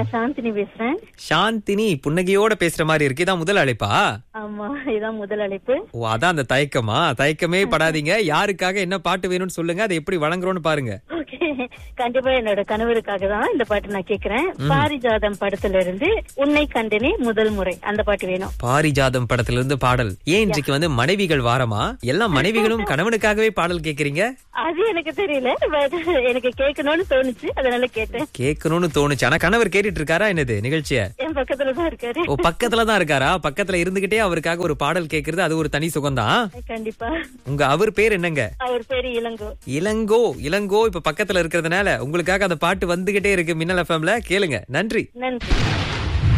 நான் சாந்தினி பேசுறேன் சாந்தினி புன்னகையோட பேசுற மாதிரி இருக்கு இதான் முதல் அழைப்பா ஆமா இதான் முதல் அழைப்பு ஓ அதான் அந்த தயக்கமா தயக்கமே படாதீங்க யாருக்காக என்ன பாட்டு வேணும்னு சொல்லுங்க அதை எப்படி வழங்குறோம்னு பாருங்க ஓகே கண்டிப்பா என்னோட கணவருக்காக தான் இந்த பாட்டு நான் கேக்குறேன் பாரிஜாதம் படத்துல இருந்து உன்னை கண்டனே முதல் முறை அந்த பாட்டு வேணும் பாரிஜாதம் படத்துல இருந்து பாடல் ஏன் இன்றைக்கு வந்து மனைவிகள் வாரமா எல்லா மனைவிகளும் கணவனுக்காகவே பாடல் கேக்குறீங்க அது எனக்கு தெரியல பட் எனக்கு கேட்கணும்னு தோணுச்சு அதனால கேட்டேன் கேட்கணும்னு தோணுச்சு ஆனா கணவர் கேட்டுட்டு இருக்காரா என்னது நிகழ்ச்சிய என் பக்கத்துல தான் இருக்காரு ஓ பக்கத்துல தான் இருக்காரா பக்கத்துல இருந்துகிட்டே அவருக்காக ஒரு பாடல் கேக்குறது அது ஒரு தனி சுகம்தான் கண்டிப்பா உங்க அவர் பேர் என்னங்க அவர் பேரு இளங்கோ இளங்கோ இளங்கோ இப்ப பக்கத்துல இருக்கிறதுனால உங்களுக்காக அந்த பாட்டு வந்துகிட்டே இருக்கு மின்னல் எஃப்எம்ல கேளுங்க நன்றி நன்றி